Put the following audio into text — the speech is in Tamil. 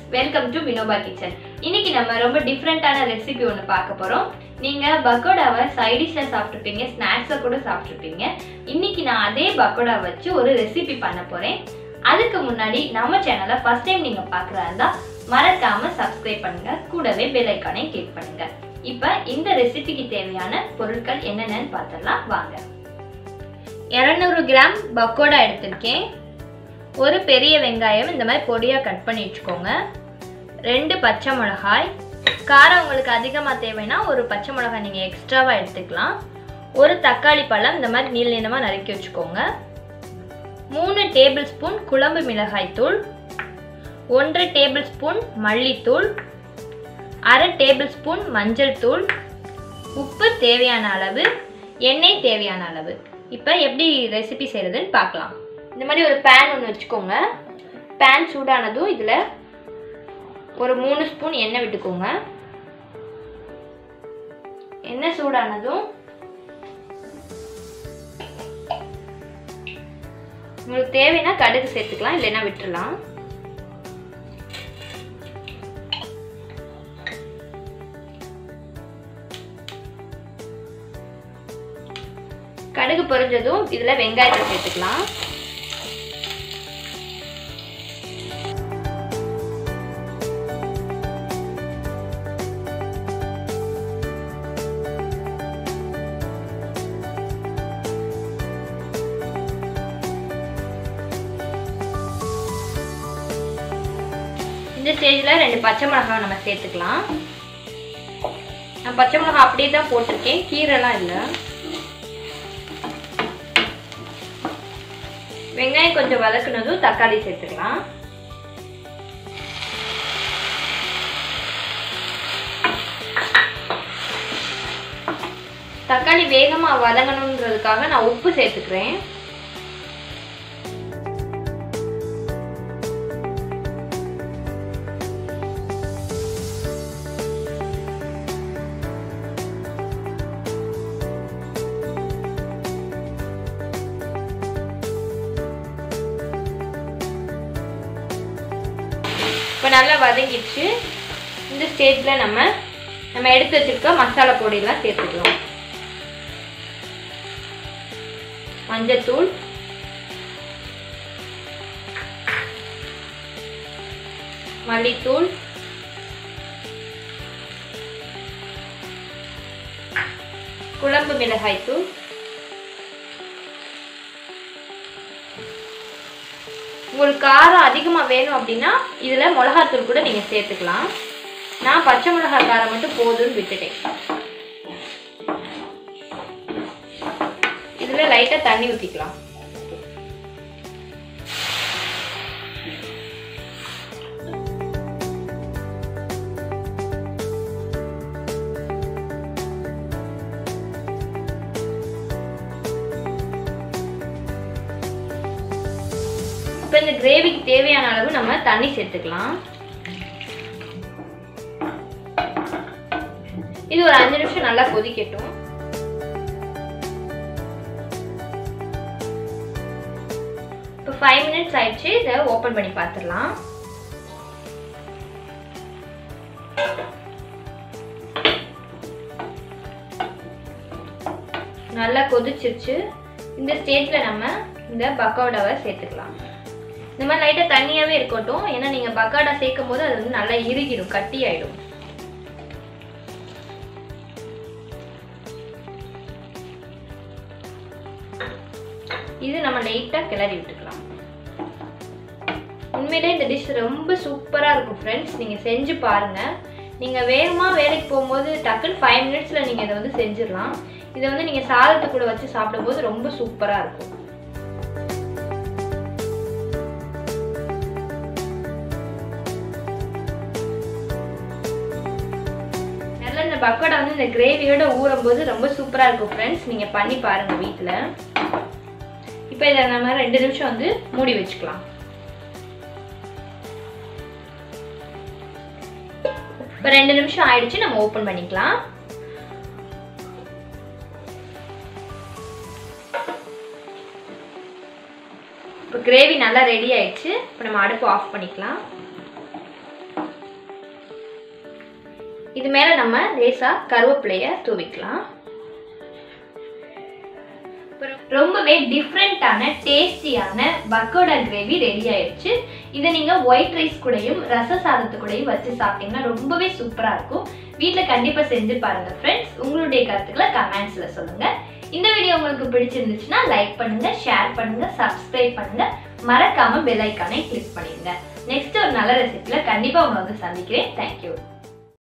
வெல்கம் டு வினோபா கிச்சன் இன்னைக்கு நம்ம ரொம்ப டிஃப்ரெண்ட்டான ரெசிபி ஒன்று பார்க்க போகிறோம் நீங்கள் பக்கோடாவை சைடிஷாக சாப்பிட்ருப்பீங்க ஸ்நாக்ஸை கூட சாப்பிட்ருப்பீங்க இன்னைக்கு நான் அதே பக்கோடா வச்சு ஒரு ரெசிபி பண்ண போகிறேன் அதுக்கு முன்னாடி நம்ம சேனலை ஃபர்ஸ்ட் டைம் நீங்கள் பார்க்குறா இருந்தால் மறக்காம சப்ஸ்கிரைப் பண்ணுங்க கூடவே பெல் ஐக்கானை கிளிக் பண்ணுங்க இப்போ இந்த ரெசிபிக்கு தேவையான பொருட்கள் என்னென்னு பார்த்தலாம் வாங்க இரநூறு கிராம் பக்கோடா எடுத்திருக்கேன் ஒரு பெரிய வெங்காயம் இந்த மாதிரி பொடியாக கட் பண்ணி வச்சுக்கோங்க ரெண்டு பச்சை மிளகாய் காரம் உங்களுக்கு அதிகமாக தேவைன்னா ஒரு பச்சை மிளகாய் நீங்கள் எக்ஸ்ட்ராவாக எடுத்துக்கலாம் ஒரு தக்காளி பழம் இந்த மாதிரி நீள நீளமாக நறுக்கி வச்சுக்கோங்க மூணு டேபிள் ஸ்பூன் குழம்பு மிளகாய் தூள் ஒன்றரை டேபிள் ஸ்பூன் மல்லித்தூள் அரை டேபிள் ஸ்பூன் மஞ்சள் தூள் உப்பு தேவையான அளவு எண்ணெய் தேவையான அளவு இப்போ எப்படி ரெசிபி செய்கிறதுன்னு பார்க்கலாம் இந்த மாதிரி ஒரு பேன் ஒன்று வச்சுக்கோங்க பேன் சூடானதும் இதில் ஒரு மூணு ஸ்பூன் எண்ணெய் விட்டுக்கோங்க எண்ணெய் சூடானதும் உங்களுக்கு தேவைன்னா கடுகு சேர்த்துக்கலாம் இல்லைன்னா விட்டுறலாம் கடுகு பொரிஞ்சதும் இதில் வெங்காயத்தை சேர்த்துக்கலாம் இந்த ஸ்டேஜில் ரெண்டு பச்சை மிளகாய் நம்ம சேர்த்துக்கலாம் நான் பச்சை மிளகாய் அப்படியே தான் போட்டிருக்கேன் கீரைலாம் இல்லை வெங்காயம் கொஞ்சம் வதக்குனதும் தக்காளி சேர்த்துக்கலாம் தக்காளி வேகமாக வதங்கணுன்றதுக்காக நான் உப்பு சேர்த்துக்கிறேன் இப்போ நல்லா வதங்கிடுச்சு இந்த ஸ்டேஜில் நம்ம நம்ம எடுத்து வச்சிருக்க மசாலா பொடியெல்லாம் சேர்த்துக்கலாம் மஞ்சத்தூள் மல்லித்தூள் குழம்பு மிளகாய் தூள் உங்களுக்கு காரம் அதிகமாக வேணும் அப்படின்னா இதில் மிளகாத்தூள் கூட நீங்கள் சேர்த்துக்கலாம் நான் பச்சை மிளகாய் காரம் மட்டும் போதும்னு விட்டுட்டேன் இதில் லைட்டாக தண்ணி ஊற்றிக்கலாம் இப்போ இந்த கிரேவிக்கு தேவையான அளவு நம்ம தண்ணி சேர்த்துக்கலாம் இது ஒரு அஞ்சு நிமிஷம் நல்லா கொதிக்கட்டும் இப்போ ஃபைவ் மினிட்ஸ் ஆயிடுச்சு இதை ஓப்பன் பண்ணி பார்த்துடலாம் நல்லா கொதிச்சிருச்சு இந்த ஸ்டேஜில் நம்ம இந்த பக்கோடாவை சேர்த்துக்கலாம் இந்த மாதிரி லைட்டாக தண்ணியாகவே இருக்கட்டும் ஏன்னா நீங்கள் பக்காடா சேர்க்கும் போது அது வந்து நல்லா இறுகிடும் கட்டி ஆயிடும் இது நம்ம லைட்டாக கிளறி விட்டுக்கலாம் உண்மையிலே இந்த டிஷ் ரொம்ப சூப்பராக இருக்கும் ஃப்ரெண்ட்ஸ் நீங்கள் செஞ்சு பாருங்கள் நீங்கள் வேகமாக வேலைக்கு போகும்போது டக்குன்னு ஃபைவ் மினிட்ஸில் நீங்கள் இதை வந்து செஞ்சிடலாம் இதை வந்து நீங்கள் சாதத்து கூட வச்சு சாப்பிடும்போது ரொம்ப சூப்பராக இருக்கும் நல்லா இந்த பக்கோடா வந்து இந்த கிரேவியோட ஊறும் போது ரொம்ப சூப்பராக இருக்கும் ஃப்ரெண்ட்ஸ் நீங்கள் பண்ணி பாருங்கள் வீட்டில் இப்போ இதை நம்ம ரெண்டு நிமிஷம் வந்து மூடி வச்சுக்கலாம் இப்போ ரெண்டு நிமிஷம் ஆயிடுச்சு நம்ம ஓப்பன் பண்ணிக்கலாம் இப்போ கிரேவி நல்லா ரெடி ஆயிடுச்சு இப்போ நம்ம அடுப்பு ஆஃப் பண்ணிக்கலாம் இது மேலே நம்ம லேசாக கருவேப்பிலையை தூவிக்கலாம் ரொம்பவே டிஃப்ரெண்ட்டான டேஸ்டியான பக்கோடா கிரேவி ரெடி ஆயிடுச்சு இதை நீங்கள் ஒயிட் ரைஸ் கூடயும் ரச சாதத்து கூடயும் வச்சு சாப்பிட்டீங்கன்னா ரொம்பவே சூப்பராக இருக்கும் வீட்டில் கண்டிப்பாக செஞ்சு பாருங்க ஃப்ரெண்ட்ஸ் உங்களுடைய கருத்துக்களை கமெண்ட்ஸில் சொல்லுங்கள் இந்த வீடியோ உங்களுக்கு பிடிச்சிருந்துச்சுன்னா லைக் பண்ணுங்க ஷேர் பண்ணுங்க சப்ஸ்கிரைப் பண்ணுங்க மறக்காம பெல் ஐக்கானை கிளிக் பண்ணிடுங்க நெக்ஸ்ட் ஒரு நல்ல ரெசிபியில் கண்டிப்பாக உங்களை வந்து சந்திக்கிறேன் தேங்க்யூ